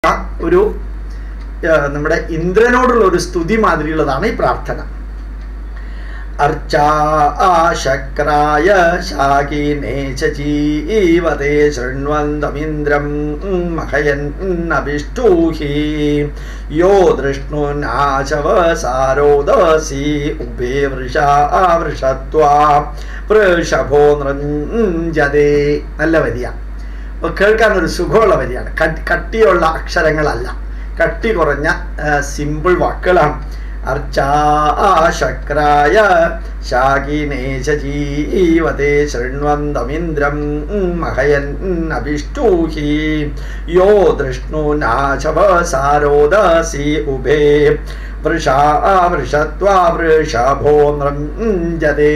ഒരു ആ, നമ്മുടെ ഇന്ദ്രനോടുള്ള ഒരു സ്തുതി മാതിരിയുള്ളതാണ് ഈ പ്രാർത്ഥന അർച്ചാശക്രായ ശാകിനേ ചീവതേ ശൃണ്വന്തമിന്ദ്രം മഹയന്നഭിഷ്ടൂഹി യോ ദൃഷ്ണുനാശവസാരോദസി ഉഭേ വൃഷാ വൃഷത്വാ വൃഷഭോ നൃഞ്ജതേ നല്ല വരിയ അപ്പൊ കേൾക്കാൻ ഒരു സുഖമുള്ള വരിയാണ് കട്ടി- കട്ടിയുള്ള അക്ഷരങ്ങളല്ല കട്ടി കുറഞ്ഞ സിമ്പിൾ വാക്കുകളാണ് അർച്ചാശക്രായ ശാകിനേശജീവതേ ശൃണ്വന്തമിന്ദ്രം മഹയൻ അഭിഷ്ടൂഹി യോ ദൃഷ്ണുനാശവസാരോദസി ഉഭേ വൃഷാ വൃഷത്വാ വൃഷഭോ നൃഞ്ജതേ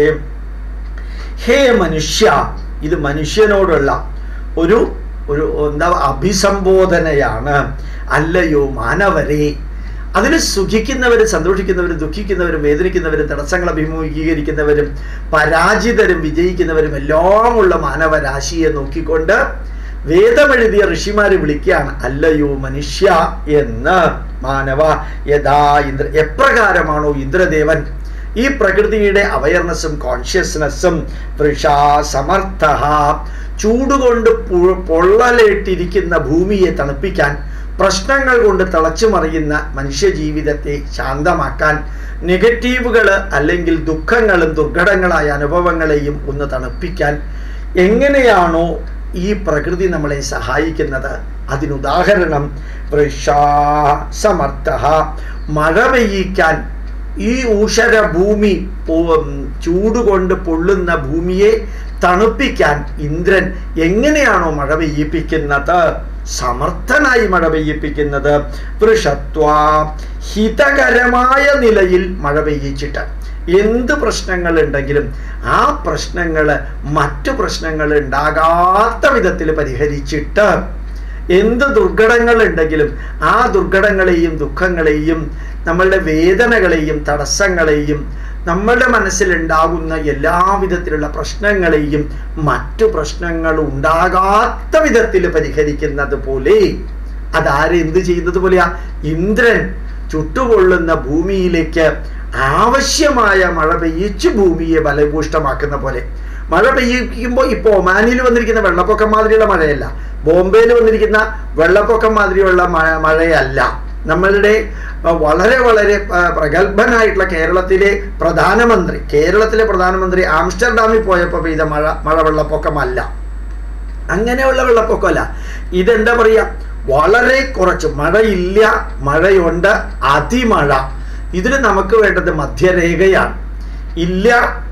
ഹേ മനുഷ്യ ഇത് മനുഷ്യനോടുള്ള ഒരു ഒരു എന്താ അഭിസംബോധനയാണ് അല്ലയോ മാനവരെ അതിൽ സുഖിക്കുന്നവരും സന്തോഷിക്കുന്നവരും ദുഃഖിക്കുന്നവരും വേദനിക്കുന്നവരും തടസ്സങ്ങൾ അഭിമുഖീകരിക്കുന്നവരും പരാജിതരും വിജയിക്കുന്നവരും എല്ലാമുള്ള മാനവരാശിയെ നോക്കിക്കൊണ്ട് വേദമെഴുതിയ ഋഷിമാരെ വിളിക്കുകയാണ് അല്ലയോ മനുഷ്യ എന്ന് മാനവ യഥാ ഇന്ദ്ര എപ്രകാരമാണോ ഇന്ദ്രദേവൻ ഈ പ്രകൃതിയുടെ അവയർനെസ്സും കോൺഷ്യസ്നെസ്സും വൃഷാ സമർത്ഥ ചൂടുകൊണ്ട് പു- പൊള്ളലേറ്റിരിക്കുന്ന ഭൂമിയെ തണുപ്പിക്കാൻ പ്രശ്നങ്ങൾ കൊണ്ട് തിളച്ചു മറിയുന്ന മനുഷ്യജീവിതത്തെ ശാന്തമാക്കാൻ നെഗറ്റീവുകൾ അല്ലെങ്കിൽ ദുഃഖങ്ങളും ദുർഘടങ്ങളായ അനുഭവങ്ങളെയും ഒന്ന് തണുപ്പിക്കാൻ എങ്ങനെയാണോ ഈ പ്രകൃതി നമ്മളെ സഹായിക്കുന്നത് അതിനുദാഹരണം വൃഷാ സമർത്ഥ മഴ പെയ്യിക്കാൻ ഈ ഊഷര ഭൂമി പോ- ചൂടുകൊണ്ട് പൊള്ളുന്ന ഭൂമിയെ തണുപ്പിക്കാൻ ഇന്ദ്രൻ എങ്ങനെയാണോ മഴ പെയ്യിപ്പിക്കുന്നത് സമർത്ഥനായി മഴ പെയ്യിപ്പിക്കുന്നത് വൃഷത്വ ഹിതകരമായ നിലയിൽ മഴ പെയ്യിച്ചിട്ട് എന്ത് പ്രശ്നങ്ങൾ ഉണ്ടെങ്കിലും ആ പ്രശ്നങ്ങൾ മറ്റു പ്രശ്നങ്ങൾ ഉണ്ടാകാത്ത വിധത്തിൽ പരിഹരിച്ചിട്ട് എന്ത് ദുർഘടങ്ങൾ ഉണ്ടെങ്കിലും ആ ദുർഘടങ്ങളെയും ദുഃഖങ്ങളെയും നമ്മളുടെ വേദനകളെയും തടസ്സങ്ങളെയും നമ്മളുടെ മനസ്സിലുണ്ടാകുന്ന എല്ലാവിധത്തിലുള്ള പ്രശ്നങ്ങളെയും മറ്റു പ്രശ്നങ്ങൾ ഉണ്ടാകാത്ത വിധത്തിൽ പരിഹരിക്കുന്നത് പോലെ അതാരെ എന്ത് ചെയ്യുന്നത് പോലെയാ ഇന്ദ്രൻ ചുട്ടുകൊള്ളുന്ന ഭൂമിയിലേക്ക് ആവശ്യമായ മഴ പെയ്യിച്ച് ഭൂമിയെ ബലഭൂഷ്ടമാക്കുന്ന പോലെ മഴ പെയ്യിക്കുമ്പോൾ ഇപ്പോൾ ഒമാനിൽ വന്നിരിക്കുന്ന വെള്ളപ്പൊക്കം മാതിരിയുള്ള മഴയല്ല ബോംബെയിൽ വന്നിരിക്കുന്ന വെള്ളപ്പൊക്കം മാതിരിയുള്ള മഴ മഴയല്ല നമ്മളുടെ അഹ്, വളരെ വളരെ അഹ്, പ്രഗത്ഭനായിട്ടുള്ള കേരളത്തിലെ പ്രധാനമന്ത്രി കേരളത്തിലെ പ്രധാനമന്ത്രി ആംസ്റ്റർഡാമിൽ പോയപ്പോൾ പെയ്ത മഴ മഴ വെള്ളപ്പൊക്കമല്ല അങ്ങനെയുള്ള വെള്ളപ്പൊക്കമല്ല ഇതെന്താ പറയുക വളരെ കുറച്ച് മഴയില്ല മഴയുണ്ട് അതിമഴ ഇതിന് നമുക്ക് വേണ്ടത് മധ്യരേഖയാണ് ഇല്ല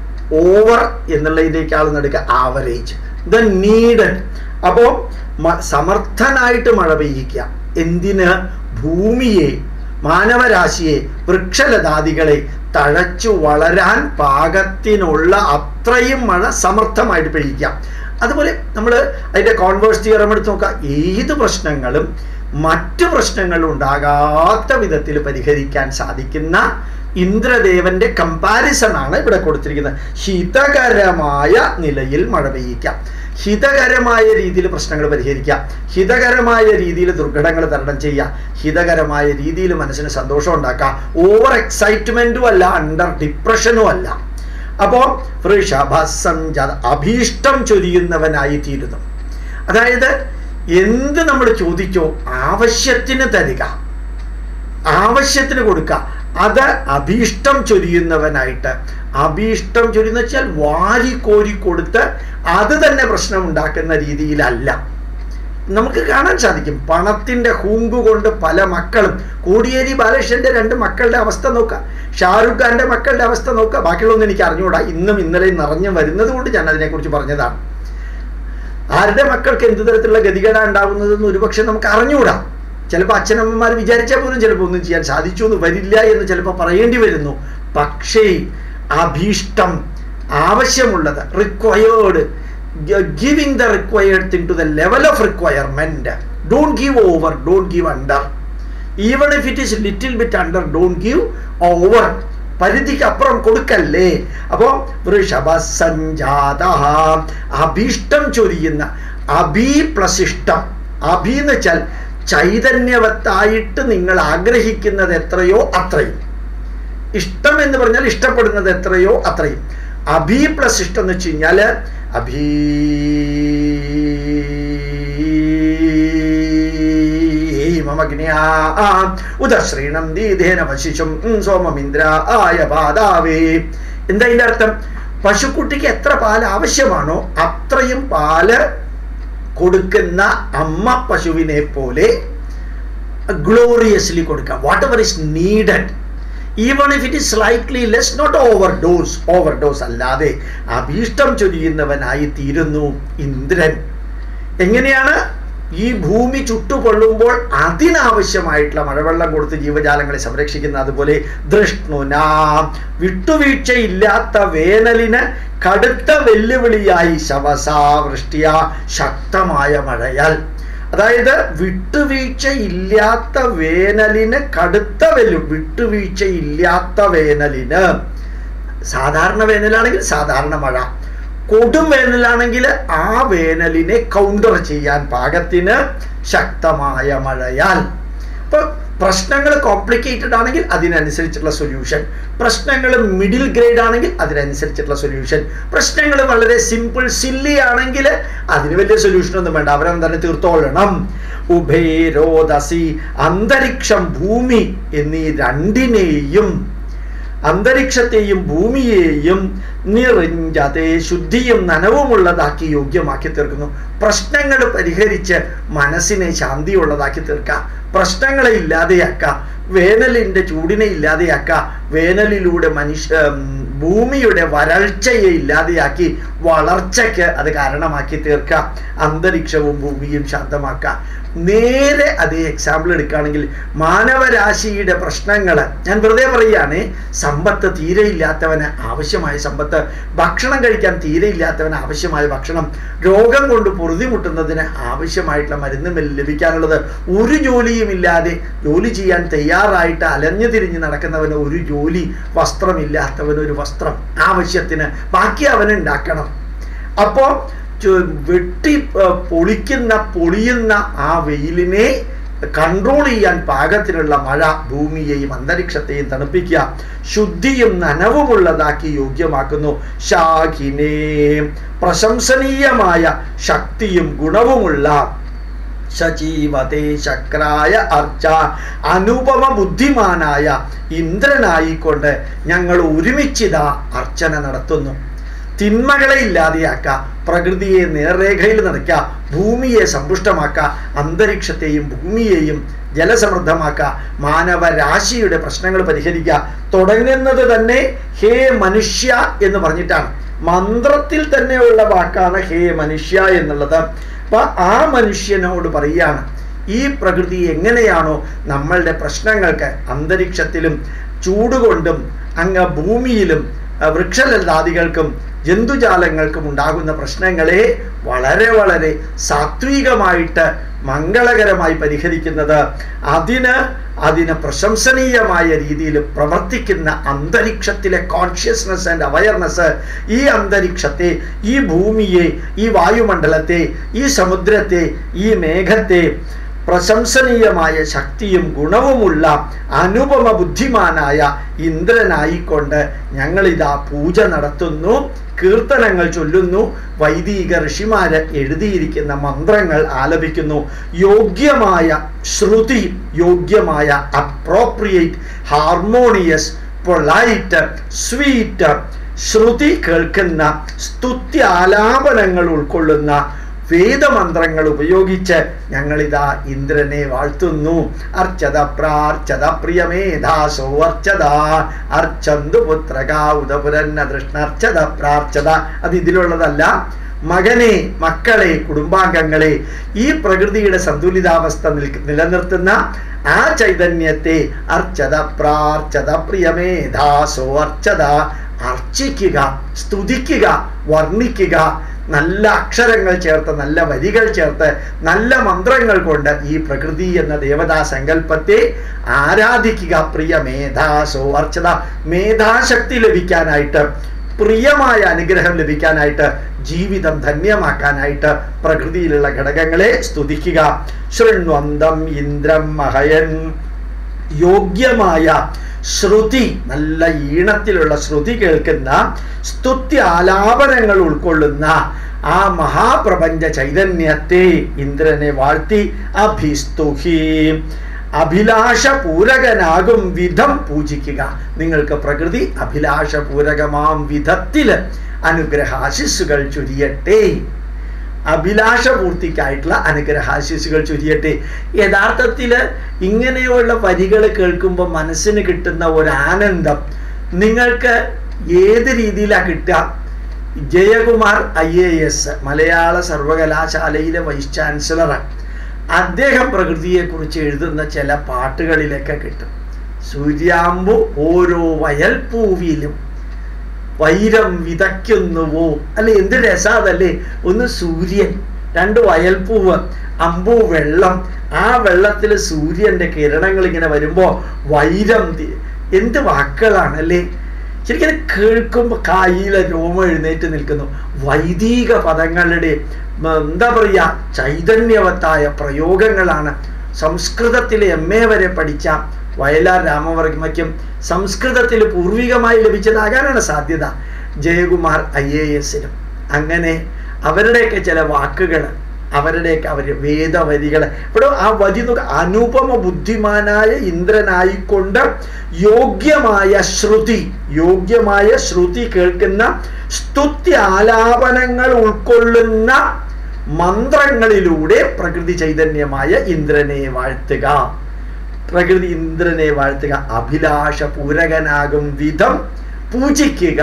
ഓവർ എന്നുള്ളതിനേക്കാൾ നടുക്കുക ആവറേജ് ദ നീഡഡ് അപ്പോൾ സമർത്ഥനായിട്ട് മഴ പെയ്യിക്കുക എന്തിന് ഭൂമിയെ മാനവരാശിയെ വൃക്ഷലതാദികളെ തഴച്ചു വളരാൻ പാകത്തിനുള്ള അത്രയും മഴ സമർത്ഥമായിട്ട് പെയ്യിക്കാം അതുപോലെ നമ്മൾ അതിൻ്റെ കോൺവേഴ്സ് തിയറം എടുത്ത് നോക്കുക ഏത് പ്രശ്നങ്ങളും മറ്റു പ്രശ്നങ്ങൾ ഉണ്ടാകാത്ത വിധത്തിൽ പരിഹരിക്കാൻ സാധിക്കുന്ന ഇന്ദ്രദേവന്റെ കമ്പാരിസൺ ആണ് ഇവിടെ കൊടുത്തിരിക്കുന്നത് ഹിതകരമായ നിലയിൽ മഴ പെയ്യിക്കാം ഹിതകരമായ രീതിയിൽ പ്രശ്നങ്ങൾ പരിഹരിക്കാം ഹിതകരമായ രീതിയിൽ ദുർഘടങ്ങൾ തരണം ചെയ്യാം ഹിതകരമായ രീതിയിൽ മനസ്സിന് സന്തോഷം ഉണ്ടാക്കാം ഓവർ എക്സൈറ്റ്മെന്റും അല്ല അണ്ടർ ഡിപ്രഷനും അല്ല അപ്പോൾ വൃഷഭസഞ്ജാത അഭീഷ്ടം ചൊരിയുന്നവനായി തീരുന്നു അതായത് എന്ത് നമ്മൾ ചോദിച്ചോ ആവശ്യത്തിന് തരിക ആവശ്യത്തിന് കൊടുക്കുക അത് അഭീഷ്ടം ചൊരിയുന്നവനായിട്ട് അഭീഷ്ടം ചൊരിയുന്ന വെച്ചാൽ വാരിക്കോരി കൊടുത്ത് അത് തന്നെ പ്രശ്നം ഉണ്ടാക്കുന്ന രീതിയിലല്ല നമുക്ക് കാണാൻ സാധിക്കും പണത്തിന്റെ ഹൂങ്ക് കൊണ്ട് പല മക്കളും കോടിയേരി ബാലകൃഷ്ണന്റെ രണ്ട് മക്കളുടെ അവസ്ഥ നോക്കുക ഷാറുഖ് ഖാന്റെ മക്കളുടെ അവസ്ഥ നോക്കുക ബാക്കിയുള്ളതൊന്നും എനിക്ക് അറിഞ്ഞുകൂടാ ഇന്നും ഇന്നലെയും നിറഞ്ഞു വരുന്നത് കൊണ്ട് ഞാൻ അതിനെക്കുറിച്ച് പറഞ്ഞതാണ് ആരുടെ മക്കൾക്ക് എന്ത് തരത്തിലുള്ള ഗതികേടാ ഉണ്ടാകുന്നതെന്ന് ഒരുപക്ഷെ നമുക്ക് അറിഞ്ഞുകൂടാ ചിലപ്പോൾ അച്ഛനമ്മമാർ വിചാരിച്ചാൽ പോലും ചിലപ്പോൾ ഒന്നും ചെയ്യാൻ സാധിച്ചു എന്ന് വരില്ല എന്ന് ചിലപ്പോൾ പറയേണ്ടി വരുന്നു പക്ഷേ അഭീഷ്ടം ആവശ്യമുള്ളത് required giving the required thing to the level of requirement don't give over don't give under even if it is little bit under don't give over പരിധിക്ക് അപ്പുറം കൊടുക്കല്ലേ അപ്പോൾ വൃഷഭസഞ്ജാത അഭീഷ്ടം ചൊരിയുന്ന അഭി പ്ലസ് ഇഷ്ടം അഭി എന്ന് വെച്ചാൽ ചൈതന്യവത്തായിട്ട് നിങ്ങൾ ആഗ്രഹിക്കുന്നത് എത്രയോ അത്രയും ഇഷ്ടം എന്ന് പറഞ്ഞാൽ ഇഷ്ടപ്പെടുന്നത് എത്രയോ അത്രയും അഭി പ്ലസ് ഇഷ്ടം എന്ന് വെച്ച് കഴിഞ്ഞാൽ അഭീ മമഗ്നിയാ ഉദശ്രീണം ദീധേന വശിശും സോമമിന്ദ്ര ആയ പാതാവേ എന്താ ഇതിന്റെ അർത്ഥം പശുക്കുട്ടിക്ക് എത്ര പാൽ ആവശ്യമാണോ അത്രയും പാല് കൊടുക്കുന്ന അമ്മ പശുവിനെ പോലെ ഗ്ലോറിയസ്ലി കൊടുക്കുക whatever is needed even if it is slightly less not overdose overdose അല്ലാതെ അഭീഷ്ടം ചൊരിയുന്നവനായി തീരുന്നു ഇന്ദ്രൻ എങ്ങനെയാണ് ഈ ഭൂമി ചുട്ടുകൊള്ളുമ്പോൾ അതിനാവശ്യമായിട്ടുള്ള മഴവെള്ളം കൊടുത്ത് ജീവജാലങ്ങളെ സംരക്ഷിക്കുന്ന അതുപോലെ ദൃഷ്ണുന വിട്ടുവീഴ്ചയില്ലാത്ത വേനലിന് കടുത്ത വെല്ലുവിളിയായി ശവസാവൃഷ്ടിയ ശക്തമായ മഴയാൽ അതായത് വിട്ടുവീഴ്ചയില്ലാത്ത വേനലിന് കടുത്ത വെല്ലു വിട്ടുവീഴ്ചയില്ലാത്ത വേനലിന് സാധാരണ വേനലാണെങ്കിൽ സാധാരണ മഴ കൊടും വേനലാണെങ്കിൽ ആ വേനലിനെ കൗണ്ടർ ചെയ്യാൻ പാകത്തിന് ശക്തമായ മഴയാൽ ഇപ്പൊ പ്രശ്നങ്ങൾ കോംപ്ലിക്കേറ്റഡ് ആണെങ്കിൽ അതിനനുസരിച്ചുള്ള സൊല്യൂഷൻ പ്രശ്നങ്ങൾ മിഡിൽ ഗ്രേഡ് ആണെങ്കിൽ അതിനനുസരിച്ചിട്ടുള്ള സൊല്യൂഷൻ പ്രശ്നങ്ങൾ വളരെ സിമ്പിൾ സില്ലി ആണെങ്കിൽ അതിന് വലിയ സൊല്യൂഷൻ ഒന്നും വേണ്ട അവരെ തന്നെ തീർത്തോളണം ഉഭയരോദസി അന്തരീക്ഷം ഭൂമി എന്നീ രണ്ടിനെയും അന്തരീക്ഷത്തെയും ഭൂമിയെയും നിറിഞ്ചതെ ശുദ്ധിയും നനവുമുള്ളതാക്കി യോഗ്യമാക്കി തീർക്കുന്നു പ്രശ്നങ്ങൾ പരിഹരിച്ച് മനസ്സിനെ ശാന്തിയുള്ളതാക്കി തീർക്കുക പ്രശ്നങ്ങളെ ഇല്ലാതെയാക്കുക വേനലിൻ്റെ ചൂടിനെ ഇല്ലാതെയാക്കുക വേനലിലൂടെ മനുഷ്യ ഭൂമിയുടെ വരൾച്ചയെ ഇല്ലാതെയാക്കി വളർച്ചയ്ക്ക് അത് കാരണമാക്കി തീർക്കുക അന്തരീക്ഷവും ഭൂമിയും ശാന്തമാക്കുക നേരെ അതേ എക്സാമ്പിൾ എടുക്കുകയാണെങ്കിൽ മാനവരാശിയുടെ പ്രശ്നങ്ങൾ ഞാൻ വെറുതെ പറയുകയാണ് സമ്പത്ത് തീരെ ഇല്ലാത്തവന് ആവശ്യമായ സമ്പത്ത് ഭക്ഷണം കഴിക്കാൻ തീരെ ഇല്ലാത്തവന് ആവശ്യമായ ഭക്ഷണം രോഗം കൊണ്ട് പൊറുതിമുട്ടുന്നതിന് ആവശ്യമായിട്ടുള്ള മരുന്ന് ലഭിക്കാനുള്ളത് ഒരു ജോലിയും ഇല്ലാതെ ജോലി ചെയ്യാൻ തയ്യാറായിട്ട് അലഞ്ഞു തിരിഞ്ഞ് നടക്കുന്നവന് ഒരു ജോലി വസ്ത്രമില്ലാത്തവന് ഒരു വസ്ത്രം ആവശ്യത്തിന് ബാക്കി അവന് ഉണ്ടാക്കണം അപ്പോൾ വെട്ടി പൊളിക്കുന്ന പൊളിയുന്ന ആ വെയിലിനെ കൺട്രോൾ ചെയ്യാൻ പാകത്തിനുള്ള മഴ ഭൂമിയെയും അന്തരീക്ഷത്തെയും തണുപ്പിക്കുക ശുദ്ധിയും നനവുമുള്ളതാക്കി യോഗ്യമാക്കുന്നു ഷാഖിനെ പ്രശംസനീയമായ ശക്തിയും ഗുണവുമുള്ള സജീവതേ ശക്രായ അർച്ച അനുപമ ബുദ്ധിമാനായ ഇന്ദ്രനായിക്കൊണ്ട് ഞങ്ങൾ ഒരുമിച്ചിതാ അർച്ചന നടത്തുന്നു തിന്മകളെ ഇല്ലാതെയാക്കുക പ്രകൃതിയെ നേർരേഖയിൽ നടക്കുക ഭൂമിയെ സമ്പുഷ്ടമാക്കുക അന്തരീക്ഷത്തെയും ഭൂമിയെയും ജലസമൃദ്ധമാക്കുക മാനവരാശിയുടെ പ്രശ്നങ്ങൾ പരിഹരിക്കുക തുടങ്ങുന്നത് തന്നെ ഹേ മനുഷ്യ എന്ന് പറഞ്ഞിട്ടാണ് മന്ത്രത്തിൽ തന്നെയുള്ള വാക്കാണ് ഹേ മനുഷ്യ എന്നുള്ളത് അപ്പൊ ആ മനുഷ്യനോട് പറയാണ് ഈ പ്രകൃതി എങ്ങനെയാണോ നമ്മളുടെ പ്രശ്നങ്ങൾക്ക് അന്തരീക്ഷത്തിലും ചൂടുകൊണ്ടും അങ്ങ് ഭൂമിയിലും വൃക്ഷലതാദികൾക്കും ജന്തുജാലങ്ങൾക്കും ഉണ്ടാകുന്ന പ്രശ്നങ്ങളെ വളരെ വളരെ സാത്വികമായിട്ട് മംഗളകരമായി പരിഹരിക്കുന്നത് അതിന് അതിന് പ്രശംസനീയമായ രീതിയിൽ പ്രവർത്തിക്കുന്ന അന്തരീക്ഷത്തിലെ കോൺഷ്യസ്നസ് ആൻഡ് അവയർനെസ് ഈ അന്തരീക്ഷത്തെ ഈ ഭൂമിയെ ഈ വായുമണ്ഡലത്തെ ഈ സമുദ്രത്തെ ഈ മേഘത്തെ പ്രശംസനീയമായ ശക്തിയും ഗുണവുമുള്ള അനുപമ ബുദ്ധിമാനായ ഇന്ദ്രനായിക്കൊണ്ട് ഞങ്ങളിതാ പൂജ നടത്തുന്നു കീർത്തനങ്ങൾ ചൊല്ലുന്നു വൈദിക ഋഷിമാര് എഴുതിയിരിക്കുന്ന മന്ത്രങ്ങൾ ആലപിക്കുന്നു യോഗ്യമായ ശ്രുതി യോഗ്യമായ അപ്രോപ്രിയേറ്റ് ഹാർമോണിയസ് പൊളൈറ്റ് സ്വീറ്റ് ശ്രുതി കേൾക്കുന്ന സ്തുത്യാലാപനങ്ങൾ ഉൾക്കൊള്ളുന്ന വേദമന്ത്രങ്ങൾ ഉപയോഗിച്ച് ഞങ്ങളിതാ ഇന്ദ്രനെ വാഴ്ത്തുന്നു അർച്ചത പ്രാർച്ചത പ്രിയമേധാസോ അർച്ചത അർച്ചന്തു പുത്രക ഉദപുരന്ന ദൃഷ്ണർച്ചത പ്രാർച്ചത അത് ഇതിലുള്ളതല്ല മകനെ മക്കളെ കുടുംബാംഗങ്ങളെ ഈ പ്രകൃതിയുടെ സന്തുലിതാവസ്ഥ നിലനിർത്തുന്ന ആ ചൈതന്യത്തെ അർച്ചത പ്രാർച്ചത പ്രിയമേധാസോ അർച്ചത അർച്ചിക്കുക സ്തുതിക്കുക വർണ്ണിക്കുക നല്ല അക്ഷരങ്ങൾ ചേർത്ത് നല്ല വരികൾ ചേർത്ത് നല്ല മന്ത്രങ്ങൾ കൊണ്ട് ഈ പ്രകൃതി എന്ന ദേവതാ സങ്കല്പത്തെ ആരാധിക്കുക പ്രിയ മേധാസോ അർച്ചത മേധാശക്തി ലഭിക്കാനായിട്ട് പ്രിയമായ അനുഗ്രഹം ലഭിക്കാനായിട്ട് ജീവിതം ധന്യമാക്കാനായിട്ട് പ്രകൃതിയിലുള്ള ഘടകങ്ങളെ സ്തുതിക്കുക ശൃണ്വന്തം ഇന്ദ്രം മഹയൻ യോഗ്യമായ ശ്രുതി നല്ല ഈണത്തിലുള്ള ശ്രുതി കേൾക്കുന്ന സ്തുതി ആലാപനങ്ങൾ ഉൾക്കൊള്ളുന്ന ആ മഹാപ്രപഞ്ച ചൈതന്യത്തെ ഇന്ദ്രനെ വാഴ്ത്തി അഭിസ്തുഹി അഭിലാഷപൂരകനാകും വിധം പൂജിക്കുക നിങ്ങൾക്ക് പ്രകൃതി അഭിലാഷപൂരകമാം വിധത്തിൽ അനുഗ്രഹാശിസ്സുകൾ ചൊരിയട്ടെ അഭിലാഷപൂർത്തിക്കായിട്ടുള്ള അനുഗ്രഹാശിസുകൾ ചൊരിയട്ടെ യഥാർത്ഥത്തിൽ ഇങ്ങനെയുള്ള വരികൾ കേൾക്കുമ്പോൾ മനസ്സിന് കിട്ടുന്ന ഒരു ആനന്ദം നിങ്ങൾക്ക് ഏത് രീതിയിലാണ് കിട്ടുക ജയകുമാർ ഐ എ എസ് മലയാള സർവകലാശാലയിലെ വൈസ് ചാൻസലർ അദ്ദേഹം പ്രകൃതിയെക്കുറിച്ച് എഴുതുന്ന ചില പാട്ടുകളിലൊക്കെ കിട്ടും സൂര്യാമ്പു ഓരോ വയൽപ്പൂവിലും വൈരം വിതയ്ക്കുന്നുവോ അല്ലെ എന്ത് രസാതല്ലേ ഒന്ന് സൂര്യൻ രണ്ട് വയൽപ്പൂവ് അമ്പു വെള്ളം ആ വെള്ളത്തിൽ സൂര്യന്റെ കിരണങ്ങൾ ഇങ്ങനെ വരുമ്പോ വൈരം തി- എന്ത് വാക്കുകളാണ് അല്ലേ ശരിക്കും ഇത് കേൾക്കുമ്പോൾ കായിലെ രോമം എഴുന്നേറ്റ് നിൽക്കുന്നു വൈദിക പദങ്ങളുടെ ഉം, എന്താ പറയുക ചൈതന്യവത്തായ പ്രയോഗങ്ങളാണ് സംസ്കൃതത്തിൽ എം എ വരെ പഠിച്ച വയലാർ രാമവർമ്മയ്ക്കും സംസ്കൃതത്തിൽ പൂർവികമായി ലഭിച്ചതാകാനാണ് സാധ്യത ജയകുമാർ ഐ എ എസിനും അങ്ങനെ അവരുടെയൊക്കെ ചില വാക്കുകൾ അവരുടെയൊക്കെ അവർ വേദവരികൾ ഇവിടെ ആ വരി നോക്ക അനുപമ ബുദ്ധിമാനായ ഇന്ദ്രനായിക്കൊണ്ട് യോഗ്യമായ ശ്രുതി യോഗ്യമായ ശ്രുതി കേൾക്കുന്ന സ്തുതി ആലാപനങ്ങൾ ഉൾക്കൊള്ളുന്ന മന്ത്രങ്ങളിലൂടെ പ്രകൃതി ചൈതന്യമായ ഇന്ദ്രനെ വാഴ്ത്തുക പ്രകൃതി ഇന്ദ്രനെ വാഴ്ത്തുക അഭിലാഷ പൂരകനാകും വിധം പൂജിക്കുക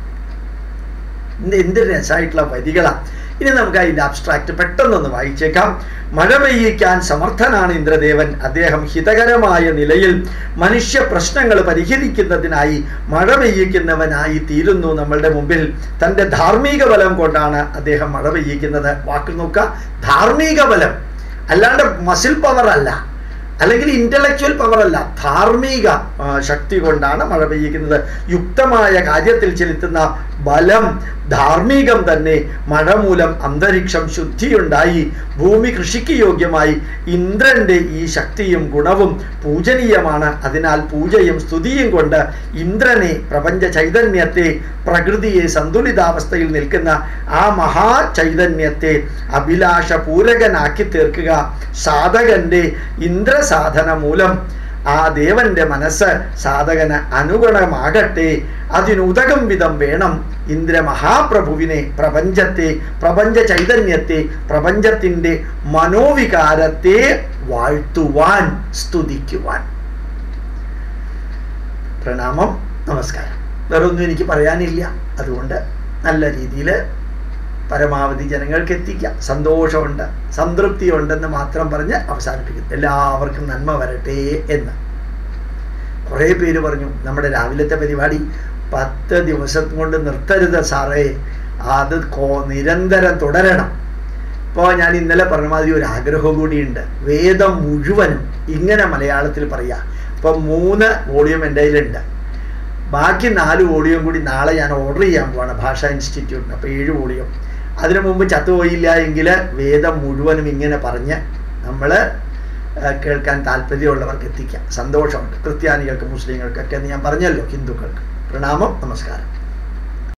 ഇത് എന്ത് രസമായിട്ടുള്ള വരികളാണ് ഇനി നമുക്ക് അതിൻ്റെ അബ്സ്ട്രാക്ട് പെട്ടെന്നൊന്ന് വായിച്ചേക്കാം മഴ പെയ്യിക്കാൻ സമർത്ഥനാണ് ഇന്ദ്രദേവൻ അദ്ദേഹം ഹിതകരമായ നിലയിൽ മനുഷ്യ പ്രശ്നങ്ങൾ പരിഹരിക്കുന്നതിനായി മഴ പെയ്യിക്കുന്നവനായി തീരുന്നു നമ്മളുടെ മുമ്പിൽ തൻ്റെ ധാർമ്മിക ബലം കൊണ്ടാണ് അദ്ദേഹം മഴ പെയ്യിക്കുന്നത് വാക്ക് നോക്കുക ധാർമ്മിക ബലം അല്ലാണ്ട് മസിൽ പവർ അല്ല അല്ലെങ്കിൽ ഇന്റലക്ച്വൽ പവർ അല്ല ധാർമ്മിക ആ, ശക്തി കൊണ്ടാണ് മഴ പെയ്യിക്കുന്നത് യുക്തമായ കാര്യത്തിൽ ചെലുത്തുന്ന ബലം ധാർമ്മികം തന്നെ മഴ മൂലം അന്തരീക്ഷം ശുദ്ധിയുണ്ടായി ഭൂമി കൃഷിക്ക് യോഗ്യമായി ഇന്ദ്രന്റെ ഈ ശക്തിയും ഗുണവും പൂജനീയമാണ് അതിനാൽ പൂജയും സ്തുതിയും കൊണ്ട് ഇന്ദ്രനെ പ്രപഞ്ച ചൈതന്യത്തെ പ്രകൃതിയെ സന്തുലിതാവസ്ഥയിൽ നിൽക്കുന്ന ആ മഹാ ചൈതന്യത്തെ അഭിലാഷ പൂരകനാക്കി തീർക്കുക സാധകന്റെ ഇന്ദ്രസാധന മൂലം ആ ദേവന്റെ മനസ്സ് സാധകന് അനുഗുണമാകട്ടെ അതിനുതകം വിധം വേണം ഇന്ദ്ര മഹാപ്രഭുവിനെ പ്രപഞ്ചത്തെ പ്രപഞ്ച ചൈതന്യത്തെ പ്രപഞ്ചത്തിൻ്റെ മനോവികാരത്തെ വാഴ്ത്തുവാൻ സ്തുതിക്കുവാൻ പ്രണാമം നമസ്കാരം വേറൊന്നും എനിക്ക് പറയാനില്ല അതുകൊണ്ട് നല്ല രീതിയിൽ പരമാവധി ജനങ്ങൾക്ക് എത്തിക്കാം സന്തോഷമുണ്ട് സംതൃപ്തിയുണ്ടെന്ന് മാത്രം പറഞ്ഞ് അവസാനിപ്പിക്കുന്നു എല്ലാവർക്കും നന്മ വരട്ടെ എന്ന് കുറേ പേര് പറഞ്ഞു നമ്മുടെ രാവിലത്തെ പരിപാടി പത്ത് ദിവസം കൊണ്ട് നിർത്തരുത് സാറേ അത് കോ നിരന്തരം തുടരണം ഇപ്പോൾ ഞാൻ ഇന്നലെ പറഞ്ഞ മാതിരി ഒരു ആഗ്രഹം കൂടിയുണ്ട് വേദം മുഴുവനും ഇങ്ങനെ മലയാളത്തിൽ പറയാം ഇപ്പം മൂന്ന് വോളിയം എൻ്റെ കയ്യിലുണ്ട് ബാക്കി നാല് വോളിയം കൂടി നാളെ ഞാൻ ഓർഡർ ചെയ്യാൻ പോവാണ് ഭാഷാ ഇൻസ്റ്റിറ്റ്യൂട്ടിന് അപ്പോൾ ഏഴ് വോളിയം അതിനു മുമ്പ് ചത്തുപോയില്ല എങ്കിൽ വേദം മുഴുവനും ഇങ്ങനെ പറഞ്ഞ് നമ്മൾ കേൾക്കാൻ താല്പര്യമുള്ളവർക്ക് എത്തിക്കാം സന്തോഷമുണ്ട് ക്രിസ്ത്യാനികൾക്ക് മുസ്ലിങ്ങൾക്കൊക്കെ എന്ന് ഞാൻ പറഞ്ഞല്ലോ ഹിന്ദുക്കൾക്ക് പ്രണാമം നമസ്കാരം